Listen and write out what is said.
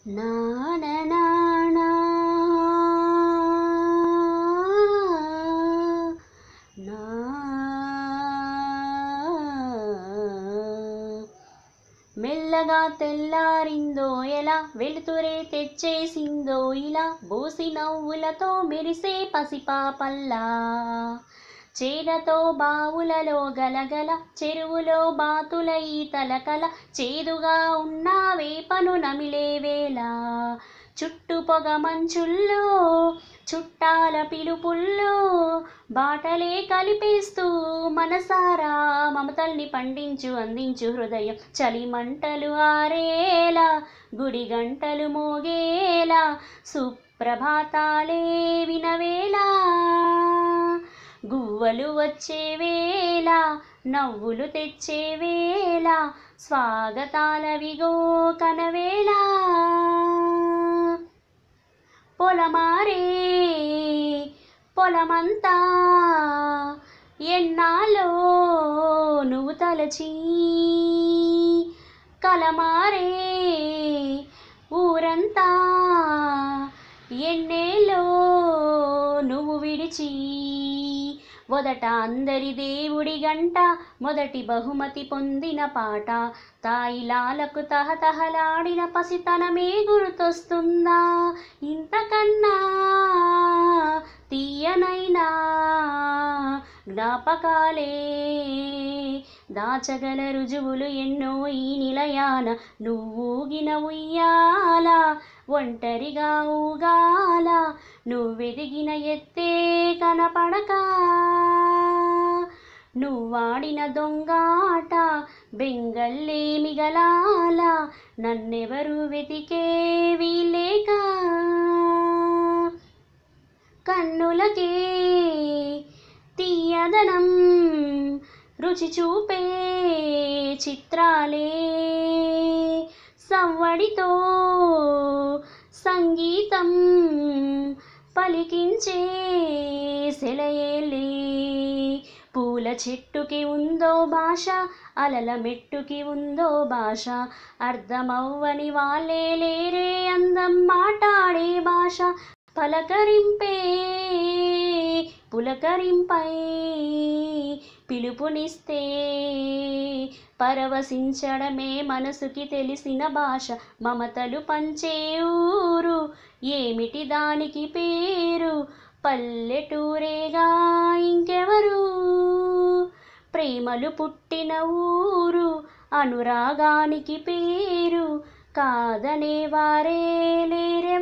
నా నా నా నా. నా. మెల్లగా తెల్లారిందో ఎలా వెలుతురే తెచ్చేసిందో ఇలా బోసి నవ్వులతో మెరిసే పసిపాపల్లా చేదతో బావులలో గలగల చెరువులో బాతుల ఈతల కల చేదుగా ఉన్న వేపను నమిలే వేళ చుట్టు పొగ మంచుల్లో చుట్టాల పిలుపుల్లో బాటలే కలిపేస్తూ మనసారా మమతల్ని పండించు అందించు హృదయం చలిమంటలు ఆరేలా గుడి గంటలు మోగేలా సుప్రభాతాలే వినవేలా గువ్వలు వచ్చే వేళ నవ్వులు తెచ్చే వేళ స్వాగతాలవిగో కనవేళ పొలమారే పొలమంతా ఎన్నాలో నువ్వు తలచి కలమారే ఊరంతా ఎన్నేలో నువ్వు విడిచి మొదట అందరి దేవుడి గంట మొదటి బహుమతి పొందిన పాట తాయిలాలకు తహతహలాడిన పసితనమే గుర్తొస్తుందా ఇంతకన్నా తీయనైనా జ్ఞాపకాలే దాచగల రుజువులు ఎన్నో ఈ నిలయాన నువ్వూగిన ఉయ్యాల ఒంటరిగా ఊగాల నువ్వెదిగిన ఎత్తే కనపడక నువ్వాడిన దొంగాట బెంగల్లే మిగలాల నన్నెవరు వెతికే వీలేక కన్నులకే తీయదనం రుచి చూపే చిత్రాలే సవ్వడితో సంగీతం పలికించే సెలయేలే పూల చెట్టుకి ఉందో భాష అలల మెట్టుకి ఉందో భాష అర్థమవ్వని వాళ్ళే లేరే అందం మాట్లాడే భాష పలకరింపే పులకరింపై పిలుపునిస్తే పరవశించడమే మనసుకి తెలిసిన భాష మమతలు పంచే ఊరు ఏమిటి దానికి పేరు పల్లెటూరేగా ఇంకెవరు ప్రేమలు పుట్టిన ఊరు అనురాగానికి పేరు కాదనే వారే లేరే